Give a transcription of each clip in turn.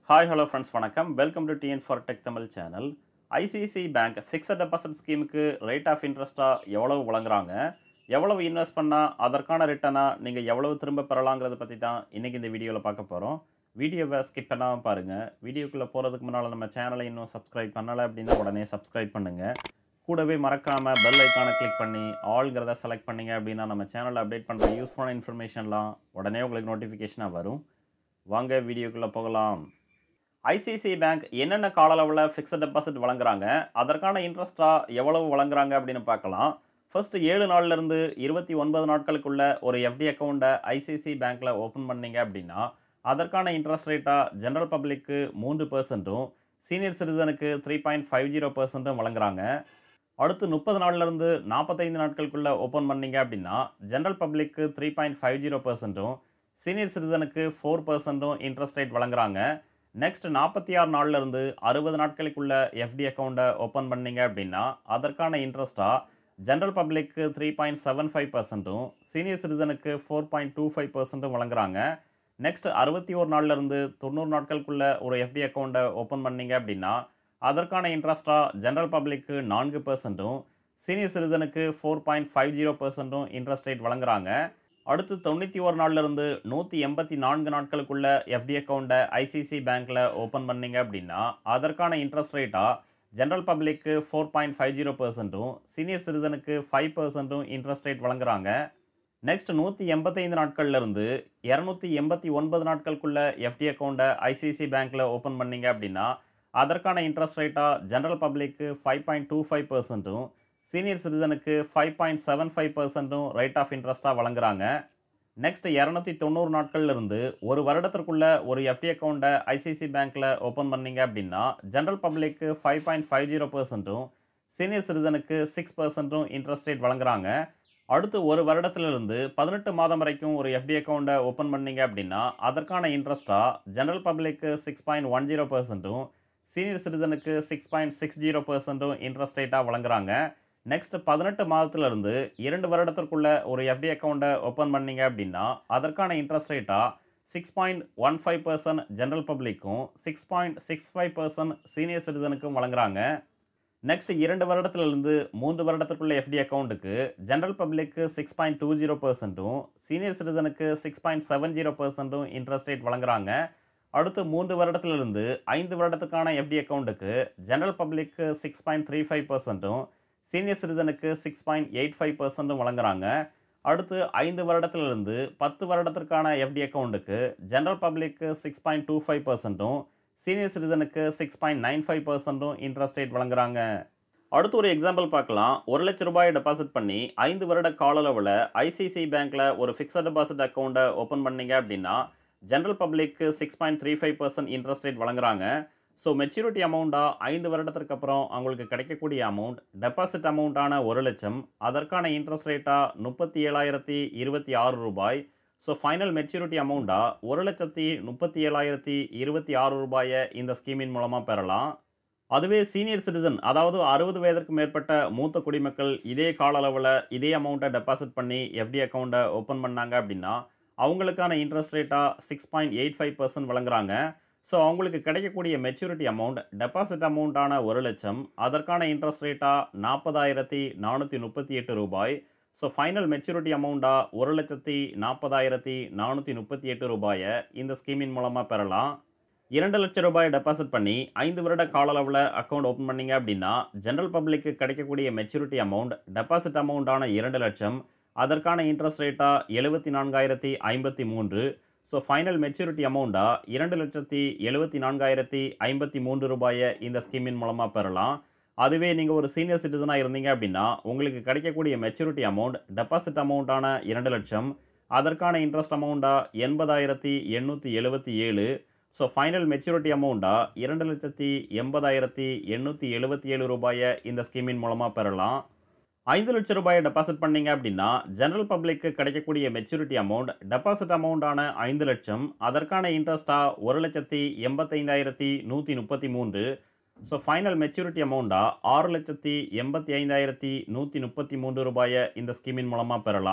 hi hello friends வணக்கம் welcome to TN for tech Tamil channel ICICI bank fixed deposit ஸ்கீமுக்கு rate of இன்ட்ரெஸ்ட்டாக எவ்வளவு வழங்குறாங்க எவ்வளவு இன்வெஸ்ட் பண்ணால் அதற்கான ரிட்டர்னாக நீங்கள் எவ்வளவு திரும்ப பெறலாங்கிறத பற்றி தான் இன்றைக்கி இந்த வீடியோவில் பார்க்க போகிறோம் வீடியோவை ஸ்கிப் பண்ணாமல் பாருங்கள் வீடியோக்குள்ளே போகிறதுக்கு முன்னால் நம்ம சேனலை இன்னும் சப்ஸ்கிரைப் பண்ணலை அப்படின்னா உடனே சப்ஸ்கிரைப் பண்ணுங்கள் கூடவே மறக்காமல் பெல் ஐக்கானை கிளிக் பண்ணி ஆல்ங்கிறத செலக்ட் பண்ணீங்க அப்படின்னா நம்ம சேனலில் அப்டேட் பண்ணுற யூஸ்ஃபுல்லான இன்ஃபர்மேஷன்லாம் உடனே உங்களுக்கு நோட்டிஃபிகேஷனாக வரும் வாங்க வீடியோக்குள்ளே போகலாம் ஐசிஐசிஐ பேங்க் என்னென்ன கால அளவில் ஃபிக்ஸட் டெபாசிட் வழங்குறாங்க அதற்கான இன்ட்ரெஸ்ட்டாக எவ்வளவு வழங்குறாங்க அப்படின்னு பார்க்கலாம் ஃபர்ஸ்ட் ஏழு நாள்லேருந்து இருபத்தி ஒன்பது நாட்களுக்குள்ள ஒரு எஃப்டி அக்கௌண்ட்டை ஐசிஐசிஐ பேங்க்கில் ஓப்பன் பண்ணீங்க அப்படின்னா அதற்கான இன்ட்ரெஸ்ட் ரேட்டாக ஜென்ரல் பப்ளிக்கு மூன்று பர்சன்ட்டும் சீனியர் சிட்டிசனுக்கு த்ரீ பாயிண்ட் ஃபைவ் ஜீரோ பர்சன்ட்டும் வழங்குறாங்க அடுத்து முப்பது நாள்லேருந்து நாற்பத்தைந்து நாட்களுக்குள்ளே ஓப்பன் பண்ணீங்க அப்படின்னா ஜென்ரல் பப்ளிக்கு த்ரீ பாயிண்ட் ஃபைவ் ஜீரோ பர்சன்ட்டும் சீனியர் சிட்டிசனுக்கு ஃபோர் பர்சன்ட்டும் இன்ட்ரெஸ்ட் ரேட் வழங்குறாங்க நெக்ஸ்ட் நாற்பத்தி ஆறு நாள்லேருந்து அறுபது நாட்களுக்குள்ள எஃப்டி அக்கௌண்ட்டை ஓப்பன் பண்ணீங்க அப்படின்னா அதற்கான இன்ட்ரெஸ்ட்டாக ஜென்ரல் பப்ளிக்கு த்ரீ பாயிண்ட் செவன் ஃபைவ் பர்சன்ட்டும் சீனியர் சிட்டிசனுக்கு ஃபோர் பாயிண்ட் டூ ஃபைவ் பர்சன்ட்டும் வழங்குறாங்க நெக்ஸ்ட் அறுபத்தி ஒரு நாள்லேருந்து தொண்ணூறு நாட்களுக்குள்ள ஒரு எஃப்டி அக்கௌண்ட்டை ஓப்பன் பண்ணீங்க அப்படின்னா அதற்கான இன்ட்ரெஸ்ட்டாக ஜென்ரல் பப்ளிக்கு நான்கு பர்சன்ட்டும் சீனியர் சிட்டிசனுக்கு ஃபோர் பாயிண்ட் ஃபைவ் ஜீரோ பர்சன்ட்டும் இன்ட்ரெஸ்ட் ரேட் வழங்குறாங்க அடுத்து தொண்ணூற்றி ஒரு நாள்லேருந்து நூற்றி எண்பத்தி நான்கு நாட்களுக்குள்ள எஃப்டி அக்கௌண்ட்டை ஐசிசி பேங்க்கில் ஓப்பன் பண்ணீங்க அப்படின்னா அதற்கான இன்ட்ரெஸ்ட் ரேட்டாக ஜென்ரல் பப்ளிக்கு ஃபோர் பாயிண்ட் ஃபைவ் ஜீரோ பர்சன்ட்டும் சீனியர் சிட்டிசனுக்கு ஃபைவ் பர்சன்ட்டும் இன்ட்ரெஸ்ட் ரேட் வழங்குறாங்க நெக்ஸ்ட் நூற்றி எண்பத்தைந்து நாட்கள்லேருந்து இரநூத்தி எண்பத்தி ஒன்பது நாட்களுக்குள்ள எஃப்டி அக்கௌண்ட்டை ஐசிசி பேங்க்கில் ஓப்பன் பண்ணீங்க அப்படின்னா அதற்கான இன்ட்ரெஸ்ட் ரேட்டாக ஜென்ரல் பப்ளிக்கு ஃபைவ் பாயிண்ட் டூ ஃபைவ் பர்சன்ட்டும் சீனியர் சிட்டிசனுக்கு ஃபைவ் பாயிண்ட் செவன் ஃபைவ் பர்சன்ட்டும் ரேட் ஆஃப் இன்ட்ரெஸ்ட்டாக வழங்குறாங்க நெக்ஸ்ட் இரநூத்தி தொண்ணூறு நாட்கள்லேருந்து ஒரு வருடத்திற்குள்ள ஒரு எஃப்டி அக்கௌண்ட்டை ஐசிசி பேங்க்கில் ஓப்பன் பண்ணீங்க அப்படின்னா ஜென்ரல் பப்ளிக்கு ஃபைவ் பாயிண்ட் ஃபைவ் ஜீரோ பர்சன்ட்டும் சீனியர் சிட்டிசனுக்கு சிக்ஸ் பர்சன்ட்டும் இன்ட்ரெஸ்ட் ரேட் வழங்குறாங்க அடுத்து ஒரு வருடத்திலிருந்து பதினெட்டு மாதம் வரைக்கும் ஒரு எஃப்டி அக்கௌண்ட்டை ஓப்பன் பண்ணீங்க அப்படின்னா அதற்கான இன்ட்ரெஸ்ட்டாக ஜென்ரல் பப்ளிக்கு சிக்ஸ் பாயிண்ட் ஒன் ஜீரோ பர்சன்ட்டும் சீனியர் சிட்டிசனுக்கு சிக்ஸ் பாயிண்ட் சிக்ஸ் ஜீரோ பர்சன்ட்டும் இன்ட்ரெஸ்ட் ரேட்டாக வழங்குறாங்க நெக்ஸ்ட் பதினெட்டு மாதத்துலேருந்து இரண்டு வருடத்திற்குள்ள ஒரு எஃப்டி அக்கௌண்ட்டை ஓப்பன் பண்ணீங்க அப்படின்னா அதற்கான இன்ட்ரெஸ்ட் ரேட்டாக six point one five percent general பப்ளிக்கும் six point six five percent senior சிட்டிசனுக்கும் வழங்குறாங்க நெக்ஸ்ட் இரண்டு வருடத்திலிருந்து மூன்று வருடத்திற்குள்ள எஃப்டி அக்கௌண்ட்டுக்கு ஜென்ரல் பப்ளிக்கு சிக்ஸ் பாயிண்ட் டூ ஜீரோ பர்சன்ட்டும் சீனியர் சிட்டிசனுக்கு சிக்ஸ் பாயிண்ட் செவன் ஜீரோ பர்சன்ட்டும் இன்ட்ரெஸ்ட் ரேட் வழங்குறாங்க அடுத்து மூன்று வருடத்திலிருந்து ஐந்து வருடத்துக்கான எஃப்டி அக்கௌண்ட்டுக்கு ஜென்ரல் பப்ளிக்கு சிக்ஸ் பாயிண்ட் த்ரீ ஃபைவ் பர்சன்ட்டும் சீனியர் சிட்டிசனுக்கு சிக்ஸ் பாயிண்ட் எயிட் ஃபைவ் பர்சன்ட்டும் வழங்குறாங்க அடுத்து ஐந்து வருடத்திலிருந்து பத்து வருடத்திற்கான எஃப்டி அக்கௌண்ட்டுக்கு ஜென்ரல் பப்ளிக்கு சிக்ஸ் பாயிண்ட் டூ ஃபைவ் பர்சன்ட்டும் சீனியர் சிட்டிசனுக்கு சிக்ஸ் பாயிண்ட் நைன் ஃபைவ் பர்சன்ட்டும் இன்ட்ரெஸ்ட் ரேட் வழங்குறாங்க அடுத்து ஒரு எக்ஸாம்பிள் பார்க்கலாம் ஒரு லட்ச ரூபாய் டெபாசிட் பண்ணி ஐந்து வருட கால அளவில் ஐசிசி பேங்க்கில் ஒரு ஃபிக்ஸட் டெபாசிட் அக்கௌண்ட்டை ஓப்பன் பண்ணீங்க அப்படின்னா ஜென்ரல் பப்ளிக்கு six point three five percent interest rate வழங்குறாங்க ஸோ மெச்சூரிட்டி அமௌண்ட்டாக ஐந்து வருடத்திற்கு அப்புறம் அவங்களுக்கு கிடைக்கக்கூடிய அமௌண்ட் டெபாசிட் அமௌண்ட்டான ஒரு லட்சம் அதற்கான இன்ட்ரெஸ்ட் ரேட்டாக முப்பத்தி ஏழாயிரத்தி இருபத்தி ஆறு ரூபாய் ஸோ ஃபைனல் மெச்சூரிட்டி அமௌண்ட்டாக ஒரு லட்சத்தி முப்பத்தி ஏழாயிரத்தி இருபத்தி ஆறு ரூபாயை இந்த ஸ்கீமின் மூலமாக பெறலாம் அதுவே சீனியர் சிட்டிசன் அதாவது அறுபது வயதிற்கு மேற்பட்ட மூத்த குடிமக்கள் இதே கால அளவில் இதே அமௌண்ட்டை டெபாசிட் பண்ணி எஃப்டி அக்கௌண்ட்டை ஓப்பன் பண்ணாங்க அப்படின்னா அவங்களுக்கான இன்ட்ரெஸ்ட் ரேட்டாக six point eight five percent வழங்குறாங்க ஸோ அவங்களுக்கு கிடைக்கக்கூடிய மெச்சூரிட்டி அமௌண்ட் டெபாசிட் அமௌண்ட்டான ஒரு லட்சம் அதற்கான இன்ட்ரெஸ்ட் ரேட்டாக நாற்பதாயிரத்தி நானூற்றி முப்பத்தி எட்டு ரூபாய் ஸோ ஃபைனல் மெச்சூரிட்டி அமௌண்ட்டாக ஒரு லட்சத்தி நாற்பதாயிரத்தி நானூற்றி முப்பத்தி எட்டு ரூபாயை இந்த ஸ்கீமின் மூலமாக பெறலாம் இரண்டு லட்சம் ரூபாய் டெபாசிட் பண்ணி ஐந்து வருட கால அளவில் அக்கௌண்ட் ஓப்பன் பண்ணீங்க அப்படின்னா ஜென்ரல் பப்ளிக்கு கிடைக்கக்கூடிய மெச்சூரிட்டி அமௌண்ட் டெபாசிட் அமௌண்ட்டான இரண்டு லட்சம் அதற்கான இன்ட்ரெஸ்ட் ரேட்டாக எழுபத்தி நான்காயிரத்தி ஐம்பத்தி மூன்று ஸோ ஃபைனல் மெச்சூரிட்டி அமௌண்ட்டாக இரண்டு லட்சத்தி எழுபத்தி நான்காயிரத்தி ஐம்பத்தி மூன்று ரூபாயை இந்த ஸ்கீமின் மூலமாக பெறலாம் அதுவே நீங்கள் ஒரு சீனியர் சிட்டிசனாக இருந்தீங்க அப்படின்னா உங்களுக்கு கிடைக்கக்கூடிய மெச்சூரிட்டி அமௌண்ட் டெபாசிட் அமௌண்ட்டான இரண்டு லட்சம் அதற்கான இன்ட்ரெஸ்ட் அமௌண்ட்டாக எண்பதாயிரத்தி எண்ணூற்றி எழுபத்தி ஏழு ஸோ ஃபைனல் மெச்சூரிட்டி அமௌண்ட்டாக இரண்டு லட்சத்தி எண்பதாயிரத்தி எண்ணூற்றி எழுபத்தி ஏழு ரூபாயை இந்த ஸ்கீமின் மூலமாக பெறலாம் ஐந்து லட்சம் ரூபாயை டெபாசிட் பண்ணீங்க அப்படின்னா ஜென்ரல் பப்ளிக்கு கிடைக்கக்கூடிய மெச்சூரிட்டி அமௌண்ட் டெபாசிட் அமௌண்ட்டான ஐந்து லட்சம் அதற்கான இன்ட்ரெஸ்ட்டாக ஒரு லட்சத்தி எண்பத்தைந்தாயிரத்தி நூற்றி முப்பத்தி மூன்று ஸோ ஃபைனல் மெச்சூரிட்டி அமௌண்ட்டாக ஆறு லட்சத்தி எண்பத்தி ஐந்தாயிரத்தி நூற்றி முப்பத்தி மூன்று ரூபாயை இந்த ஸ்கீமின் மூலமாக பெறலாம்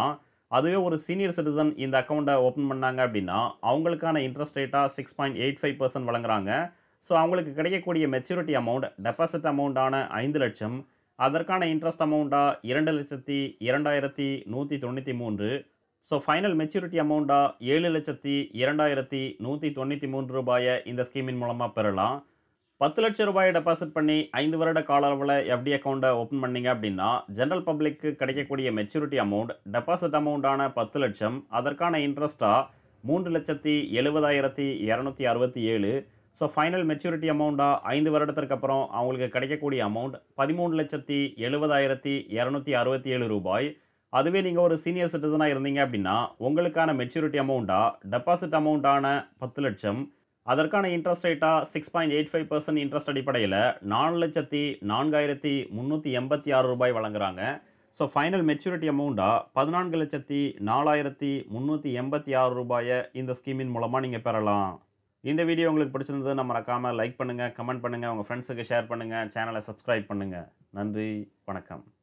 அதுவே ஒரு சீனியர் சிட்டிசன் இந்த அக்கௌண்ட்டை ஓப்பன் பண்ணாங்க அப்படின்னா அவங்களுக்கான இன்ட்ரெஸ்ட் ரேட்டாக six point eight five percent வழங்குறாங்க ஸோ அவங்களுக்கு கிடைக்கக்கூடிய மெச்சூரிட்டி அமௌண்ட் டெபாசிட் அமௌண்ட்டான ஐந்து லட்சம் அதற்கான இன்ட்ரெஸ்ட் அமௌண்ட்டாக இரண்டு லட்சத்தி இரண்டாயிரத்தி நூற்றி தொண்ணூற்றி மூன்று ஸோ ஃபைனல் மெச்சூரிட்டி அமௌண்ட்டாக ஏழு லட்சத்தி இரண்டாயிரத்தி நூற்றி தொண்ணூற்றி மூன்று ரூபாயை இந்த ஸ்கீமின் மூலமாக பெறலாம் பத்து லட்சம் ரூபாயை டெபாசிட் பண்ணி ஐந்து வருட கால அளவில் எஃப்டி அக்கௌண்ட்டை ஓப்பன் பண்ணீங்க அப்படின்னா ஜென்ரல் பப்ளிக்கு கிடைக்கக்கூடிய மெச்சூரிட்டி அமௌண்ட் டெபாசிட் அமௌண்ட்டான பத்து லட்சம் அதற்கான இன்ட்ரெஸ்ட்டாக மூன்று லட்சத்தி எழுபதாயிரத்தி இரநூத்தி அறுபத்தி ஏழு ஸோ ஃபைனல் மெச்சூரிட்டி அமௌண்ட்டாக ஐந்து வருடத்திற்கு அப்புறம் அவங்களுக்கு கிடைக்கக்கூடிய அமௌண்ட் பதிமூணு லட்சத்தி எழுபதாயிரத்தி இரநூத்தி அறுபத்தி ஏழு ரூபாய் அதுவே நீங்கள் ஒரு சீனியர் சிட்டிசனாக இருந்தீங்க அப்படின்னா உங்களுக்கான மெச்சூரிட்டி அமௌண்ட்டாக டெபாசிட் அமௌண்ட்டான பத்து லட்சம் அதற்கான இன்ட்ரெஸ்ட் ரேட்டாக six point eight five percent interest அடிப்படையில் நாலு லட்சத்தி நான்காயிரத்தி முந்நூற்றி எண்பத்தி ஆறு ரூபாய் வழங்குறாங்க ஸோ ஃபைனல் மெச்சூரிட்டி அமௌண்ட்டாக பதினான்கு லட்சத்தி நாலாயிரத்தி முந்நூற்றி எண்பத்தி ஆறு ரூபாயை இந்த ஸ்கீமின் மூலமாக நீங்கள் பெறலாம் இந்த வீடியோ உங்களுக்கு பிடிச்சிருந்தது நம்ம மறக்காமல் லைக் பண்ணுங்கள் கமெண்ட் பண்ணுங்கள் உங்கள் ஃப்ரெண்ட்ஸுக்கு ஷேர் பண்ணுங்கள் சேனலை சப்ஸ்கிரைப் பண்ணுங்கள் நன்றி வணக்கம்